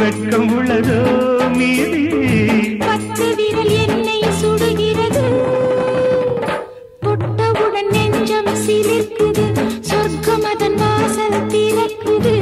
வெட்கம் உள்ளதோ மீதி பத்து விரல் என்னை சுடுகிறது தொட்டவுடன் நெஞ்சம் சிலிர்க்குது சொர்க்கம் அதன் வாசல் திறக்குது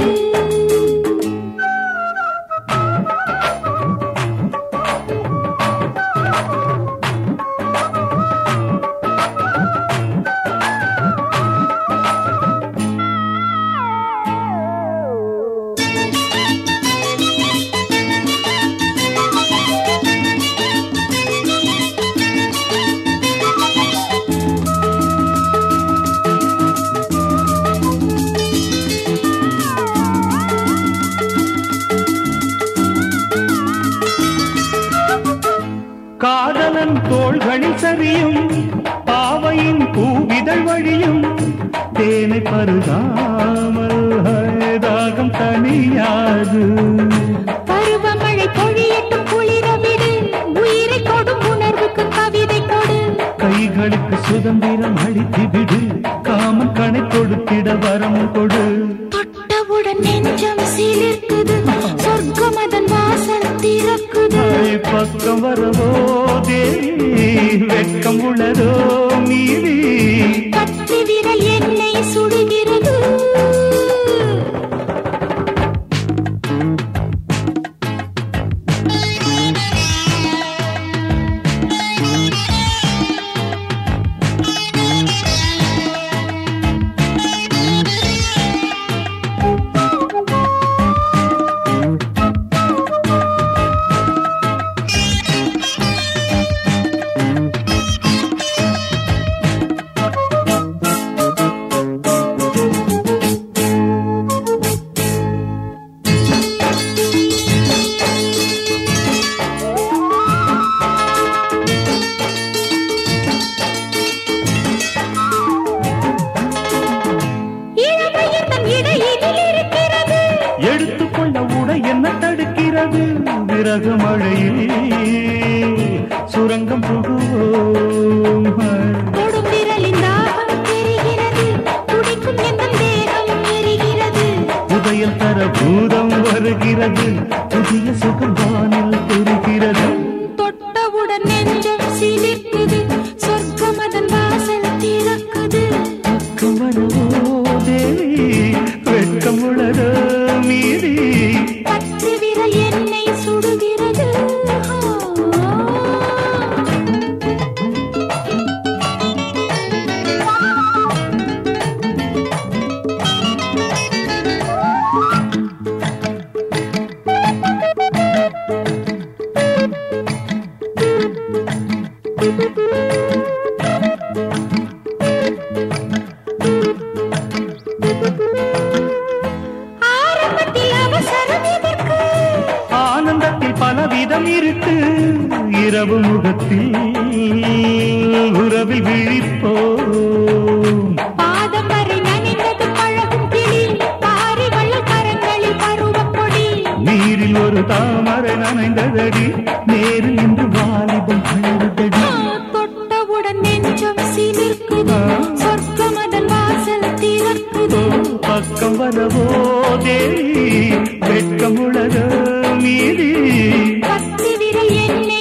காதலன் தோள்களில் சரியும் பாவையின் பூவிதழ் வழியும் தேனை பருகாமல் தாகம் தனியாது பருவமழை பொழியட்டும் குளிர விடு உயிரை கொடும் உணர்வுக்கு கவிதை கொடு கைகளுக்கு சுதந்திரம் அளித்து விடு காமன் கணை கொடுத்திட வரம் கொடு தொட்டவுடன் நெஞ்சம் சிலிர்க்குது சொர்க்கம் அதன் வாசல் திறக்குது ஐ, பக்கம் வரவோ தேவி வெட்கம் உள்ளதோ மீதி கத்தி விரல் என்னை சுடுகிறது இளமையின் தன் இடையினில் இருக்கிறது எடுத்துக்கொண்ட உடை என்ன தடுக்கிறது விறகு மழையில் சுரங்கம் புகுவோம் தொடும் விரலின் தாகம் தெரிகிறது துடிக்கும் எந்தன் தேகம் எரிகிறது உதயம் தர பூதம் வருகிறது புதிய சுகம் வானில் தெரிகிறது தொட்டவுடன் நெஞ்சம் சிலிர்க்குது சொர்க்கம் அதன் வாசல் திறக்குது பக்கம் வரவோ தேவி வெட்கம் உள்ளதோ மீதி பத்து விரல் என்னை சுடுகிறது ஆரம்பத்தில் அவசரம் எதற்கு ஆனந்தத்தில் பலவிதம் இருக்கு இரவு முகத்தில் உறவில் விழிப்போம் பாதம் வரை நனைந்தது பழகும் கிளி பாரி வள்ளல் கரங்களில் பருவப் பொடி நீரில் ஒரு தாமரை நனைந்ததடி நேரில் இன்று வாலிபம் அழுதடி ஆ, தொட்டவுடன் நெஞ்சம் சிலிர்க்குது சொர்க்கம் அதன் வாசல் திறக்குது பக்கம் வரவோ தேவி வெட்கம் உள்ளதோ மீதி பத்து விரல் என்னை